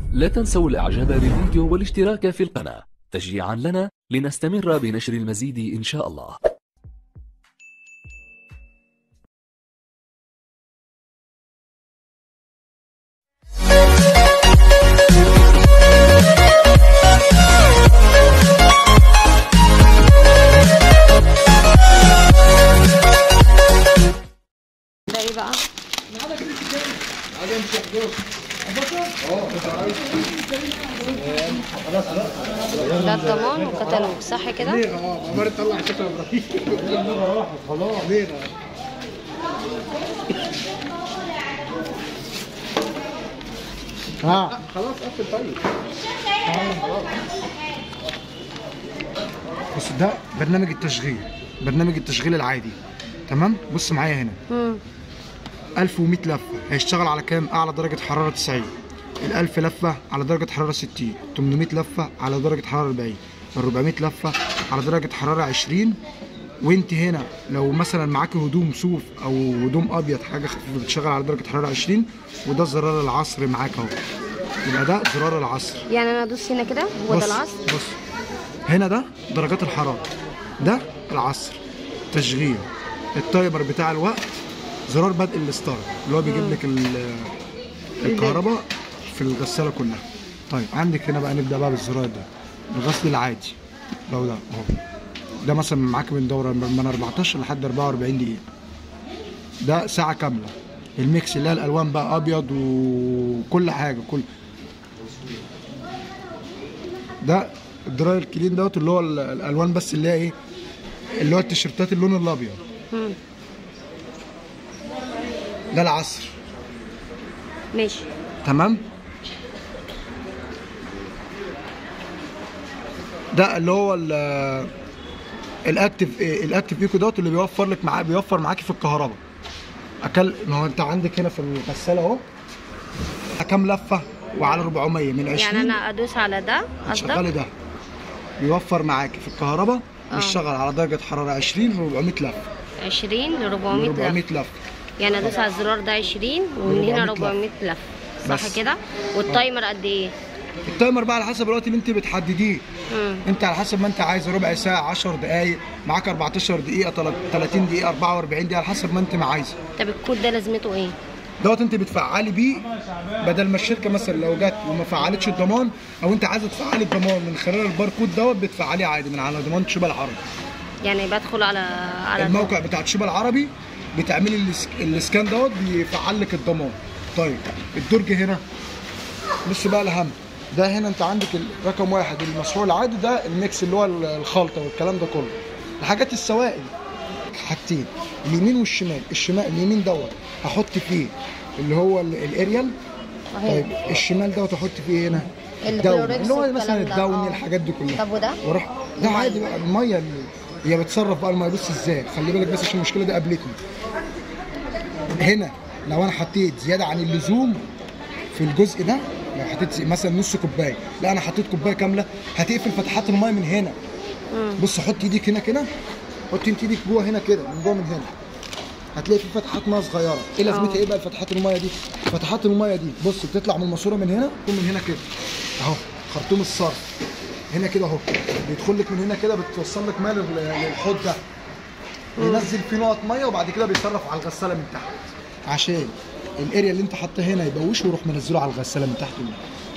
لا تنسوا الاعجاب بالفيديو والاشتراك في القناة تشجيعا لنا لنستمر بنشر المزيد ان شاء الله ده ايه بقى؟ ده الضمان وكتالوج صح كده؟ اه عمال تطلع شكل ابراهيم خلاص ليه ها خلاص قفل طيب بص ده برنامج التشغيل برنامج التشغيل العادي تمام بص معايا هنا امم 1100 لفه هيشتغل على كام اعلى درجه حراره 90 ال 1000 لفه على درجه حراره 60 800 لفه على درجه حراره 40 ال 400 لفه على درجه حراره 20 وانت هنا لو مثلا معاكي هدوم صوف او هدوم ابيض حاجه خفيفه بتشتغل على درجه حراره 20 وده زرار العصر معاك اهو يبقى ده زرار العصر يعني انا ادوس هنا كده هو بص ده العصر بص هنا ده درجات الحراره ده العصر تشغيل التايمر بتاع الوقت زرار بدء الستارت اللي هو بيجيب لك ال- الكهرباء في الغساله كلها طيب عندك هنا بقى نبدا بقى بالزرار ده الغسل العادي لو ده اهو ده مثلا معاك من دوره من 14 لحد 44 دقيقه ده ساعه كامله الميكس اللي هي الالوان بقى ابيض وكل حاجه كل ده الدراير الكلين دوت اللي هو ال- الالوان بس اللي هي ايه اللي هو التيشيرتات اللون الابيض امم ده العصر ماشي تمام ده اللي هو ال- الاكتف إيه؟ الاكتف ايكو دوت اللي بيوفر لك معاه بيوفر معاكي في الكهرباء اكل ما هو انت عندك هنا في الغساله اهو كام لفه وعلى 400 من 20 يعني انا ادوس على ده شغالي قصدك ده بيوفر معاكي في الكهرباء آه. بيشتغل على درجه حراره 20 ل 400 لفه 20 ل 400 400 لفه لفه يعني ادوس على الزرار ده 20 ومن 400 هنا لفة. 400 لفه صح بس. كده والتايمر قد ايه التايمر بقى على حسب الوقت اللي انت بتحدديه امم انت على حسب ما انت عايز ربع ساعه 10 دقائق معاك 14 دقيقه تلات- 30 دقيقه 44 دقيقه على حسب ما انت ما عايزه طب الكود ده لازمته ايه دوت انت بتفعلي بيه بدل ما الشركه مثلا لو جت وما فعلتش الضمان او انت عايزه تفعلي الضمان من خلال الباركود دوت بتفعليه عادي من على ضمان شبه العربي يعني بدخل على على الموقع بتاع شبه العربي بتعملي الاسك- الاسكان دوت بيفعل لك الضمان طيب الدرج هنا بص بقى الاهم ده هنا انت عندك ال- رقم واحد المشروع العادي ده الميكس اللي هو ال- الخلطه والكلام ده كله الحاجات السوائل حاجتين اليمين والشمال الشمال اليمين دوت هحط فيه اللي هو ال- الاريال طيب الشمال دوت احط فيه هنا الدوني الكلوركس اللي هو والكلام مثلا ده، الدوني اه. الحاجات دي كلها طب وده واروح ده عادي بقى الميه اللي هي بتصرف بقى الميه بص ازاي خلي بالك بس عشان المشكله دي قابلتني هنا لو انا حطيت زياده عن اللزوم في الجزء ده لو حطيت مثلا نص كوبايه لا انا حطيت كوبايه كامله هتقفل فتحات الميه من هنا مم. بص حط ايديك هنا كده حط انت ايديك جوه هنا كده من جوه من هنا هتلاقي في فتحات ميه صغيره ايه لازمتها ايه بقى فتحات الميه دي فتحات الميه دي بص بتطلع من الماسوره من هنا تكون من هنا كده اهو خرطوم الصرف هنا كده اهو بيدخل لك من هنا كده بتوصل لك ميه لل- للحوض ده بينزل فيه نقط ميه وبعد كده بيصرف على الغساله من تحت عشان الاريا اللي انت حاطاه هنا يبوش ويروح منزله على الغساله من تحت هنا